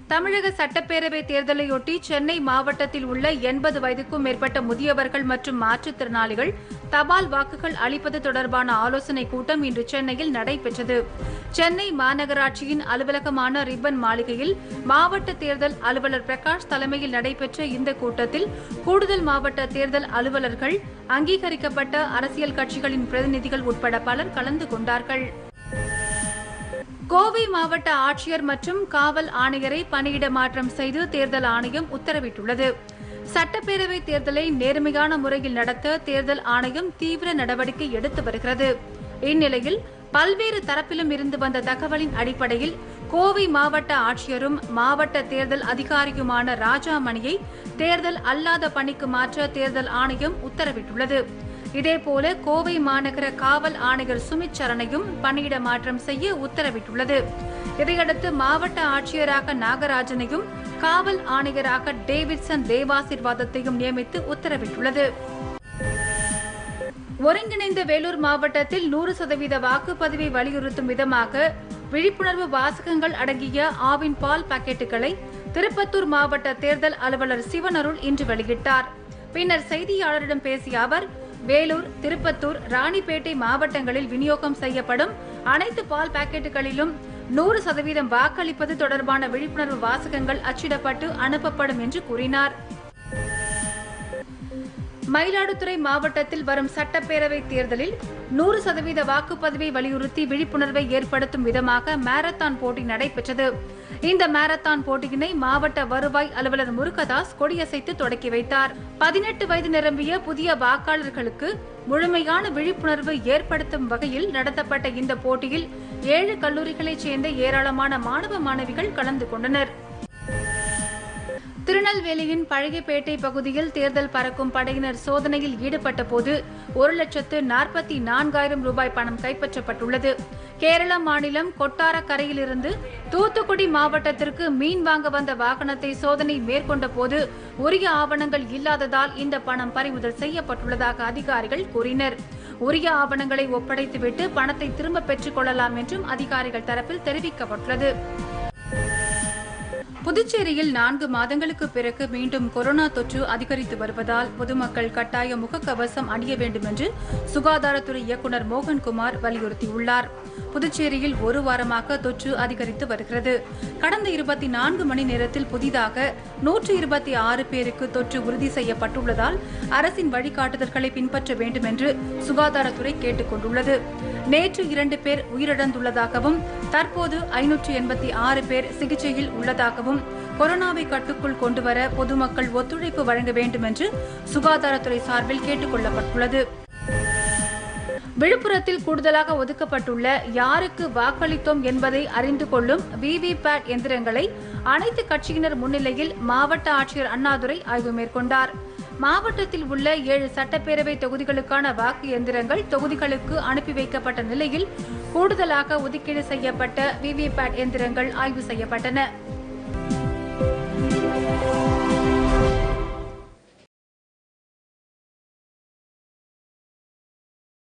தமிழக சட்டப்பேரவை தேர்தலையொட்டி சென்னை மாவட்டத்தில் உள்ள எண்பது வயதுக்கும் மேற்பட்ட முதியவர்கள் மற்றும் மாற்றுத்திறனாளிகள் தபால் வாக்குகள் அளிப்பது தொடர்பான ஆலோசனைக் கூட்டம் இன்று சென்னையில் நடைபெற்றது சென்னை மாநகராட்சியின் அலுவலகமான ரிப்பன் மாளிகையில் மாவட்ட தேர்தல் அலுவலர் பிரகாஷ் தலைமையில் நடைபெற்ற இந்த கூட்டத்தில் கூடுதல் மாவட்ட தேர்தல் அலுவலர்கள் அங்கீகரிக்கப்பட்ட அரசியல் கட்சிகளின் பிரதிநிதிகள் உட்பட பலர் கலந்து கொண்டார்கள் கோவை மாவட்ட ஆட்சியர் மற்றும் காவல் ஆணையரை பணியிட மாற்றம் செய்து தேர்தல் ஆணையம் உத்தரவிட்டுள்ளது சட்டப்பேரவை தேர்தலை நேர்மையான முறையில் நடத்த தேர்தல் ஆணையம் தீவிர நடவடிக்கை எடுத்து வருகிறது இந்நிலையில் பல்வேறு தரப்பிலும் இருந்து வந்த தகவலின் அடிப்படையில் கோவை மாவட்ட ஆட்சியரும் மாவட்ட தேர்தல் அதிகாரியுமான ராஜாமணியை தேர்தல் அல்லாத பணிக்கு மாற்ற தேர்தல் ஆணையம் உத்தரவிட்டுள்ளது இதேபோல கோவை மாநகர காவல் ஆணையர் சுமித் சரணையும் பணியிட மாற்றம் செய்ய உத்தரவிட்டுள்ளது இதையடுத்து மாவட்ட ஆட்சியராக நாகராஜனையும் காவல் ஆணையராக டேவிட்சன் தேவாசிர்வாதத்தையும் நியமித்து உத்தரவிட்டுள்ளது ஒருங்கிணைந்த வேலூர் மாவட்டத்தில் நூறு சதவீத வாக்குப்பதிவை வலியுறுத்தும் விதமாக விழிப்புணர்வு வாசகங்கள் அடங்கிய ஆவின் பால் பாக்கெட்டுகளை திருப்பத்தூர் மாவட்ட தேர்தல் அலுவலர் சிவனருள் இன்று வெளியிட்டார் பின்னர் செய்தியாளரிடம் பேசிய அவர் வேலூர் திருப்பத்தூர் ராணிப்பேட்டை மாவட்டங்களில் விநியோகம் செய்யப்படும் அனைத்து பால் பாக்கெட்டுகளிலும் நூறு சதவீதம் வாக்களிப்பது தொடர்பான விழிப்புணர்வு வாசகங்கள் அச்சிடப்பட்டு அனுப்பப்படும் என்று கூறினார் மயிலாடுதுறை மாவட்டத்தில் வரும் சட்டப்பேரவை தேர்தலில் நூறு சதவீத வாக்குப்பதிவை வலியுறுத்தி விழிப்புணர்வை ஏற்படுத்தும் விதமாக மாரத்தான் போட்டி நடைபெற்றது இந்த மாரத்தான் போட்டியினை மாவட்ட வருவாய் அலுவலர் முருகதாஸ் கொடியசைத்து தொடக்கி வைத்தார் பதினெட்டு வயது நிரம்பிய புதிய வாக்காளர்களுக்கு முழுமையான விழிப்புணர்வு ஏற்படுத்தும் வகையில் நடத்தப்பட்ட இந்த போட்டியில் ஏழு கல்லூரிகளைச் சேர்ந்த ஏராளமான மாணவ மாணவிகள் கலந்து கொண்டனர் திருநெல்வேலியின் பழகிப்பேட்டை பகுதியில் தேர்தல் பறக்கும் படையினர் சோதனையில் ஈடுபட்ட போது ஒரு லட்சத்து நாற்பத்தி நான்காயிரம் ரூபாய் பணம் கைப்பற்றப்பட்டுள்ளது கேரள மாநிலம் கொட்டாரக்கரையிலிருந்து தூத்துக்குடி மாவட்டத்திற்கு மீன் வாங்க வந்த வாகனத்தை சோதனை மேற்கொண்ட போது உரிய ஆவணங்கள் இல்லாததால் இந்த பணம் பறிமுதல் செய்யப்பட்டுள்ளதாக அதிகாரிகள் கூறினர் உரிய ஆவணங்களை ஒப்படைத்துவிட்டு பணத்தை திரும்ப பெற்றுக் கொள்ளலாம் என்றும் அதிகாரிகள் தரப்பில் தெரிவிக்கப்பட்டுள்ளது புதுச்சேரியில் நான்கு மாதங்களுக்கு பிறகு மீண்டும் கொரோனா தொற்று அதிகரித்து வருவதால் பொதுமக்கள் கட்டாய முகக்கவசம் அணிய வேண்டும் என்று சுகாதாரத்துறை இயக்குநர் மோகன்குமார் வலியுறுத்தியுள்ளார் புதுச்சேரியில் ஒரு வாரமாக தொற்று அதிகரித்து வருகிறது கடந்த இருபத்தி நான்கு மணி நேரத்தில் புதிதாக நூற்று இருபத்தி ஆறு பேருக்கு தொற்று உறுதி செய்யப்பட்டுள்ளதால் அரசின் வழிகாட்டுதல்களை பின்பற்ற வேண்டும் என்று சுகாதாரத்துறை கேட்டுக் கொண்டுள்ளது நேற்று இரண்டு பேர் உயிரிழந்துள்ளதாகவும் தற்போது ஐநூற்று எண்பத்தி ஆறு பேர் சிகிச்சையில் உள்ளதாகவும் கொரோனாவை கட்டுக்குள் கொண்டுவர பொதுமக்கள் ஒத்துழைப்பு வழங்க வேண்டும் என்று சுகாதாரத்துறை சார்பில் கேட்டுக் கொள்ளப்பட்டுள்ளது விழுப்புரத்தில் கூடுதலாக ஒதுக்கப்பட்டுள்ள யாருக்கு வாக்களித்தோம் என்பதை அறிந்து கொள்ளும் விவிபேட் எந்திரங்களை அனைத்து கட்சியினர் முன்னிலையில் மாவட்ட ஆட்சியர் அண்ணாதுரை ஆய்வு மேற்கொண்டார் மாவட்டத்தில் உள்ள ஏழு சட்டப்பேரவை தொகுதிகளுக்கான வாக்கு எந்திரங்கள் தொகுதிகளுக்கு அனுப்பி வைக்கப்பட்ட நிலையில் கூடுதலாக ஒதுக்கீடு செய்யப்பட்ட விவிபேட் எந்திரங்கள் ஆய்வு செய்யப்பட்டன